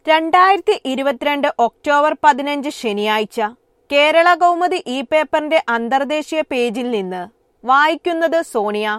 രണ്ടായിരത്തി ഇരുപത്തിരണ്ട് ഒക്ടോബർ പതിനഞ്ച് ശനിയാഴ്ച കേരള കൗമുദി ഈ പേപ്പറിന്റെ അന്തർദേശീയ പേജിൽ നിന്ന് വായിക്കുന്നത് സോണിയ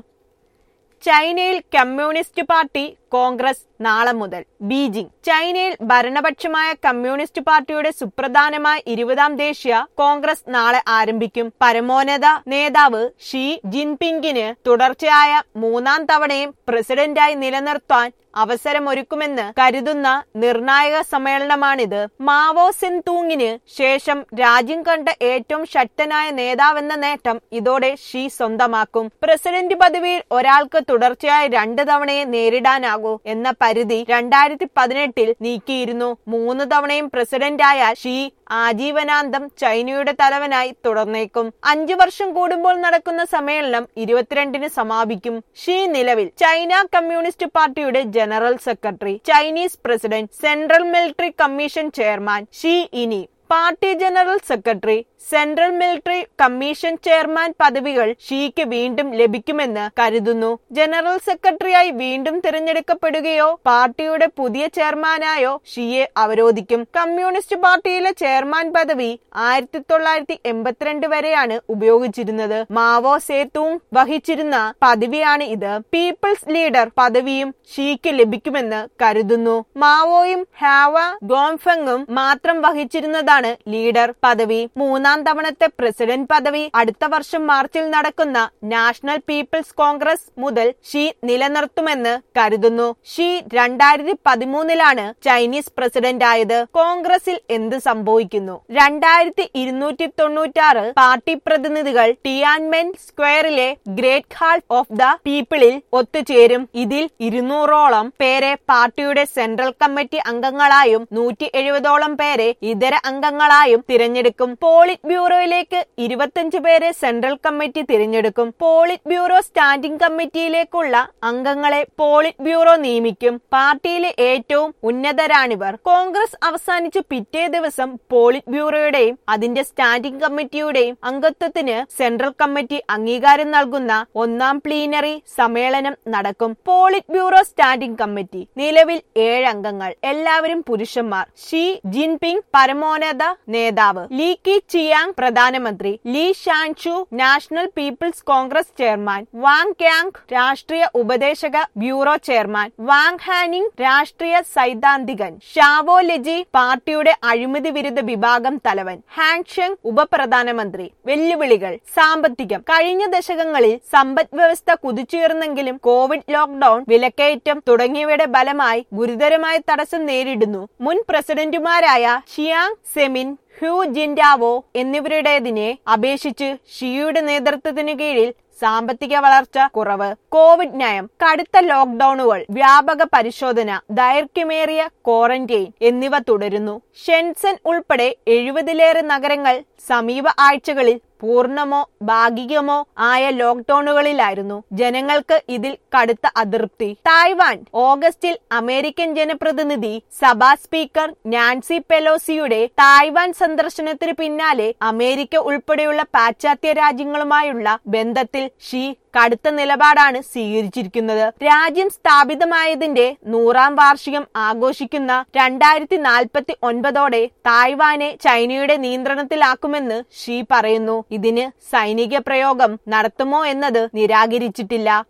ചൈനയിൽ കമ്മ്യൂണിസ്റ്റ് പാർട്ടി കോൺഗ്രസ് നാളെ മുതൽ ബീജിംഗ് ചൈനയിൽ ഭരണപക്ഷമായ കമ്മ്യൂണിസ്റ്റ് പാർട്ടിയുടെ സുപ്രധാനമായ ഇരുപതാം ദേശീയ കോൺഗ്രസ് നാളെ ആരംഭിക്കും പരമോന്നത നേതാവ് ഷീ ജിൻപിങ്ങിന് തുടർച്ചയായ മൂന്നാം തവണയും പ്രസിഡന്റായി നിലനിർത്താൻ അവസരമൊരുക്കുമെന്ന് കരുതുന്ന നിർണായക സമ്മേളനമാണിത് മാവോ സെൻതൂങ്ങിന് ശേഷം രാജ്യം കണ്ട ഏറ്റവും ശക്തനായ നേതാവെന്ന നേട്ടം ഇതോടെ ഷീ സ്വന്തമാക്കും പ്രസിഡന്റ് പദവിയിൽ ഒരാൾക്ക് തുടർച്ചയായി രണ്ട് തവണയെ നേരിടാനാകൂ എന്ന പരിധി രണ്ടായിരത്തി പതിനെട്ടിൽ നീക്കിയിരുന്നു മൂന്ന് തവണയും പ്രസിഡന്റായ ഷീ ആജീവനാന്തം ചൈനയുടെ തലവനായി തുടർന്നേക്കും അഞ്ചു വർഷം കൂടുമ്പോൾ നടക്കുന്ന സമ്മേളനം ഇരുപത്തിരണ്ടിന് സമാപിക്കും ഷീ നിലവിൽ ചൈന കമ്മ്യൂണിസ്റ്റ് പാർട്ടിയുടെ general secretary Chinese president central military commission chairman Xi ഇനി party general secretary central military commission chairman പദവികൾ ഷീക്ക് വീണ്ടും ലഭിക്കുമെന്ന് കരുതുന്നു ജനറൽ സെക്രട്ടറിയായി വീണ്ടും തിരഞ്ഞെടുക്കപ്പെടുകയോ പാർട്ടിയുടെ പുതിയ ചെയർമാനായോ ഷിയെ അവരോധിക്കും കമ്മ്യൂണിസ്റ്റ് പാർട്ടിയിലെ ചെയർമാൻ പദവി ആയിരത്തി തൊള്ളായിരത്തി എൺപത്തിരണ്ട് വരെയാണ് ഉപയോഗിച്ചിരുന്നത് മാവോ സേതൂങ് വഹിച്ചിരുന്ന പദവിയാണ് ഇത് പീപ്പിൾസ് ലീഡർ പദവിയും ഷീക്ക് ലഭിക്കുമെന്ന് കരുതുന്നു മാവോയും ഹാവ ഗോംഫെങ്ങും മാത്രം വഹിച്ചിരുന്നതാണ് ലീഡർ പദവി മൂന്നാം തവണത്തെ പ്രസിഡന്റ് പദവി അടുത്ത വർഷം മാർച്ചിൽ നടക്കുന്ന നാഷണൽ പീപ്പിൾസ് കോൺഗ്രസ് മുതൽ ഷീ നിലനിർത്തുമെന്ന് കരുതുന്നു ഷീ രണ്ടായിരത്തി പതിമൂന്നിലാണ് ചൈനീസ് പ്രസിഡന്റ് ആയത് കോൺഗ്രസിൽ എന്ത് സംഭവിക്കുന്നു രണ്ടായിരത്തി ഇരുന്നൂറ്റി തൊണ്ണൂറ്റാറ് പാർട്ടി പ്രതിനിധികൾ ടിയാൻമെൻ സ്ക്വയറിലെ ഗ്രേറ്റ് ഹാൾ ഓഫ് ദ പീപ്പിളിൽ ഒത്തുചേരും ഇതിൽ ഇരുന്നൂറോളം പേരെ പാർട്ടിയുടെ സെൻട്രൽ കമ്മിറ്റി അംഗങ്ങളായും നൂറ്റി എഴുപതോളം പേരെ ഇതര അംഗങ്ങളായും തിരഞ്ഞെടുക്കും പോളിറ്റ് ബ്യൂറോയിലേക്ക് ഇരുപത്തിയഞ്ച് പേരെ സെൻട്രൽ കമ്മിറ്റി തിരഞ്ഞെടുക്കും പോളിറ്റ് ബ്യൂറോ സ്റ്റാൻഡിംഗ് കമ്മിറ്റിയിലേക്കുള്ള അംഗങ്ങളെ പോളിറ്റ് ബ്യൂറോ നിയമിക്കും പാർട്ടിയിലെ ഏറ്റവും ഉന്നതരാണിവർ കോൺഗ്രസ് അവസാനിച്ച് പിറ്റേ ദിവസം പോളിറ്റ് ബ്യൂറോയുടെയും അതിന്റെ സ്റ്റാൻഡിംഗ് കമ്മിറ്റിയുടെയും അംഗത്വത്തിന് സെൻട്രൽ കമ്മിറ്റി അംഗീകാരം നൽകുന്ന ഒന്നാം പ്ലീനറി സമ്മേളനം നടക്കും പോളിറ്റ് ബ്യൂറോ സ്റ്റാൻഡിംഗ് കമ്മിറ്റി നിലവിൽ ഏഴ് അംഗങ്ങൾ എല്ലാവരും പുരുഷന്മാർ ഷീ ജിൻപിങ് പരമോന്നത നേതാവ് ലീ കി ചിയാങ് പ്രധാനമന്ത്രി Li Zhanshu national people's congress chairman Wang ക്യാങ് രാഷ്ട്രീയ ഉപദേശക ബ്യൂറോ ചെയർമാൻ വാങ് ഹാനിങ് രാഷ്ട്രീയ സൈദ്ധാന്തികൻ ഷാവോ ലെജി പാർട്ടിയുടെ അഴിമതി വിരുദ്ധ വിഭാഗം തലവൻ ഹാങ്ഷെങ് ഉപപ്രധാനമന്ത്രി വെല്ലുവിളികൾ സാമ്പത്തികം കഴിഞ്ഞ ദശകങ്ങളിൽ സമ്പദ് വ്യവസ്ഥ കുതിച്ചുയർന്നെങ്കിലും കോവിഡ് ലോക്ഡൌൺ വിലക്കയറ്റം തുടങ്ങിയവയുടെ ഫലമായി ഗുരുതരമായ തടസ്സം നേരിടുന്നു മുൻ പ്രസിഡന്റുമാരായ ഷിയാങ് സെമിൻ ഹ്യൂ ജിൻഡാവോ എന്നിവരുടേതിനെ അപേക്ഷിച്ച് ഷിയുടെ നേതൃത്വത്തിന് കീഴിൽ സാമ്പത്തിക വളർച്ച കുറവ് കോവിഡ് നയം കടുത്ത ലോക്ഡൌണുകൾ വ്യാപക പരിശോധന ദൈർഘ്യമേറിയ ക്വാറന്റൈൻ എന്നിവ തുടരുന്നു ഷെൻസൺ ഉൾപ്പെടെ എഴുപതിലേറെ നഗരങ്ങൾ സമീപ ആഴ്ചകളിൽ പൂർണ്ണമോ ഭാഗികമോ ആയ ലോക്ഡൌണുകളിലായിരുന്നു ജനങ്ങൾക്ക് ഇതിൽ കടുത്ത അതൃപ്തി തായ്വാൻ ഓഗസ്റ്റിൽ അമേരിക്കൻ ജനപ്രതിനിധി സഭാ സ്പീക്കർ നാൻസി പെലോസിയുടെ തായ്വാൻ സന്ദർശനത്തിന് പിന്നാലെ അമേരിക്ക ഉൾപ്പെടെയുള്ള പാശ്ചാത്യ രാജ്യങ്ങളുമായുള്ള ബന്ധത്തിൽ ഷീ കടുത്ത നിലപാടാണ് സ്വീകരിച്ചിരിക്കുന്നത് രാജ്യം സ്ഥാപിതമായതിന്റെ നൂറാം വാർഷികം ആഘോഷിക്കുന്ന രണ്ടായിരത്തി നാൽപ്പത്തി ഒൻപതോടെ തായ്വാനെ ചൈനയുടെ നിയന്ത്രണത്തിലാക്കുമെന്ന് ഷീ പറയുന്നു ഇതിന് സൈനിക പ്രയോഗം നടത്തുമോ എന്നത് നിരാകരിച്ചിട്ടില്ല